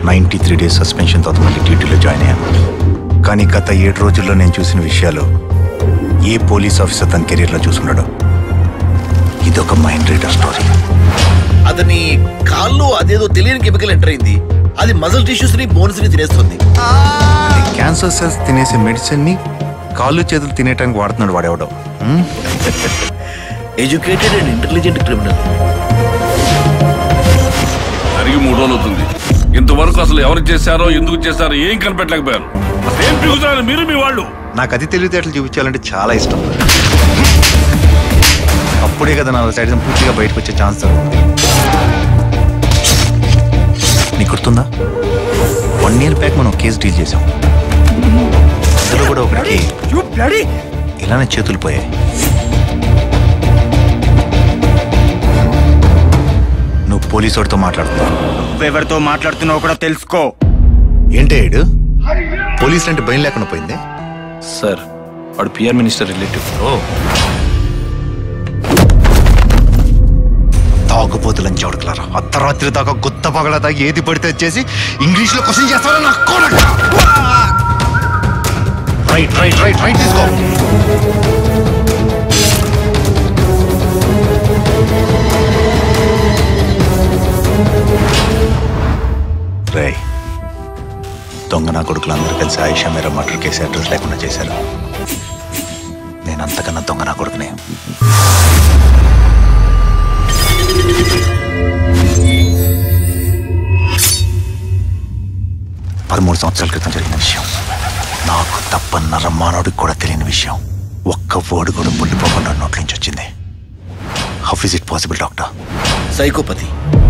ninety three days suspension తర్వాత మళ్ళీ డ్యూటీలో జాయిన్ అయ్యాను కానీ గత ఏడు రోజుల్లో నేను చూసిన విషయాలు ఏ పోలీస్ ఆఫీసర్ తన కెరీర్లో చూసుండడు ఇదొక మైండ్ రీడర్ స్టోరీ అతని కాల్లో అదేదో తెలియని కెమికల్ ఎంటర్ అయింది అది మజిల్ టిష్యూస్ ని బోన్స్ ని తినేస్తుంది క్యాన్సర్ సెల్స్ తినేసే మెడిసిన్ ని కాళ్ళు చేతులు తినేయడానికి వాడుతున్నాడు వాడేవడం ఎడ్యుకేటెడ్ అండ్ ఇంటెలిజెంట్ క్రిమినల్ జరిగి మూడు రోజులు అవుతుంది ఇంతవరకు అసలు ఎవరు చేశారో ఎందుకు చేశారో ఏం కనిపెట్టలేకపోయారు అసలు ఏం పిగుతున్నారు మీరు మీ వాళ్ళు నాకు అది తెలివితేటలు చూపించాలంటే చాలా ఇష్టం అప్పుడే కదా నా సైడ్ పూర్తిగా బయటకు వచ్చే ఛాన్స్ దొరుకుతుంది నీకు గుర్తుందా వన్ ఇయర్ బ్యాక్ మనం కేసు డీల్ చేసాం అందులో కూడా ఒకటికి ఇలానే చేతులు పోయాయి నువ్వు పోలీసు వాడితో మాట్లాడుతున్నావు నువ్వెవరితో మాట్లాడుతున్నావు కూడా తెలుసుకో ఏంటే ఏడు పోలీసులు అంటే భయం లేకుండా పోయింది సార్ వాడు పిఆర్ మినిస్టర్ రిలేటివ్ ఓ తాగుబోతులని చౌడకలారా అర్ధరాత్రి దాకా గుత్త పగల దాకా ఏది పడితే చేసి ఇంగ్లీష్ లో క్వశ్చన్ చేస్తారా నా కొడక రైట్ రైట్ రైట్ రైట్ తీసుకో రే దొంగ నా కొడుకులు అందరూ కలిసి ఆయిషా మేర మర్డర్ కేసు అడ్రస్ లేకుండా చేశారు నేను అంతకన్నా దొంగ నా కొడుకునే పదమూడు సంవత్సరాల క్రితం జరిగిన విషయం నాకు తప్ప నరమానవుడికి కూడా తెలియని విషయం ఒక్క ఓడి కూడా ముళ్ళిపోకుండా నోట్ల నుంచి వచ్చింది how is it possible doctor psychopathy